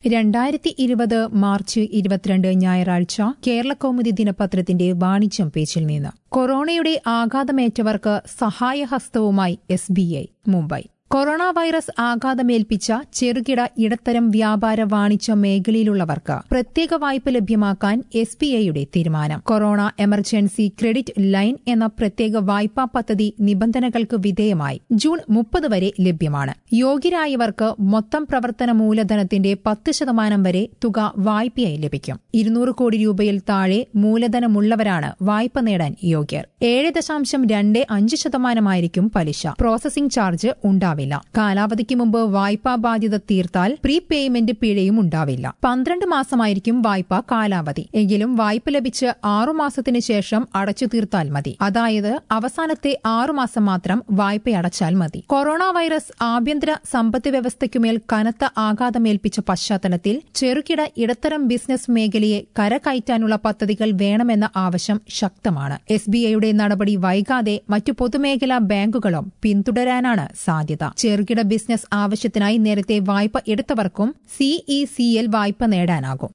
രണ്ടായിരത്തി ഇരുപത് മാർച്ച് ഇരുപത്തിരണ്ട് ഞായറാഴ്ച കേരളകൗമുദി ദിനപത്രത്തിന്റെ വാണിജ്യം പേജിൽ നിന്ന് കൊറോണയുടെ ആഘാതമേറ്റവർക്ക് സഹായഹസ്തവുമായി S B I Mumbai corona virus ആഘാതമേൽപ്പിച്ച ചെറുകിട ഇടത്തരം വ്യാപാര വാണിജ്യ മേഖലയിലുള്ളവർക്ക് പ്രത്യേക വായ്പ ലഭ്യമാക്കാൻ എസ് ബി ഐയുടെ തീരുമാനം കൊറോണ എമർജൻസി ക്രെഡിറ്റ് ലൈൻ എന്ന പ്രത്യേക വായ്പാ പദ്ധതി നിബന്ധനകൾക്ക് വിധേയമായി ജൂൺ മുപ്പത് വരെ ലഭ്യമാണ് യോഗ്യരായവർക്ക് മൊത്തം പ്രവർത്തന മൂലധനത്തിന്റെ പത്ത് ശതമാനം വരെ തുക വായ്പയായി ലഭിക്കും ഇരുന്നൂറ് കോടി രൂപയിൽ താഴെ മൂലധനമുള്ളവരാണ് വായ്പ നേടാൻ യോഗ്യർ ഏഴ് ദശാംശം രണ്ട് അഞ്ച് ശതമാനമായിരിക്കും പലിശ പ്രോസസിംഗ് ചാർജ് ഉണ്ടാവില്ല കാലാവധിക്ക് മുമ്പ് വായ്പാ ബാധ്യത തീർത്താൽ പ്രീ പേയ്മെന്റ് പിഴയും ഉണ്ടാവില്ല പന്ത്രണ്ട് മാസമായിരിക്കും വായ്പാ കാലാവധി എങ്കിലും വായ്പ ലഭിച്ച് ആറുമാസത്തിനു ശേഷം അടച്ചു തീർത്താൽ മതി അതായത് അവസാനത്തെ ആറുമാസം മാത്രം വായ്പയടച്ചാൽ മതി കൊറോണ വൈറസ് ആഭ്യന്തര സമ്പദ് വ്യവസ്ഥയ്ക്കുമേൽ കനത്ത ആഘാതമേൽപ്പിച്ച പശ്ചാത്തലത്തിൽ ചെറുകിട ഇടത്തരം ബിസിനസ് മേഖലയെ കരകയറ്റാനുള്ള പദ്ധതികൾ വേണമെന്ന ആവശ്യം ശക്തമാണ് എസ് ബി ഐയുടെ നടപടി വൈകാതെ മറ്റു പൊതുമേഖലാ ബാങ്കുകളും പിന്തുടരാനാണ് സാധ്യത ചെറുകിട ബിസിനസ് ആവശ്യത്തിനായി നേരത്തെ വായ്പ എടുത്തവർക്കും സിഇസിഎൽ വായ്പ നേടാനാകും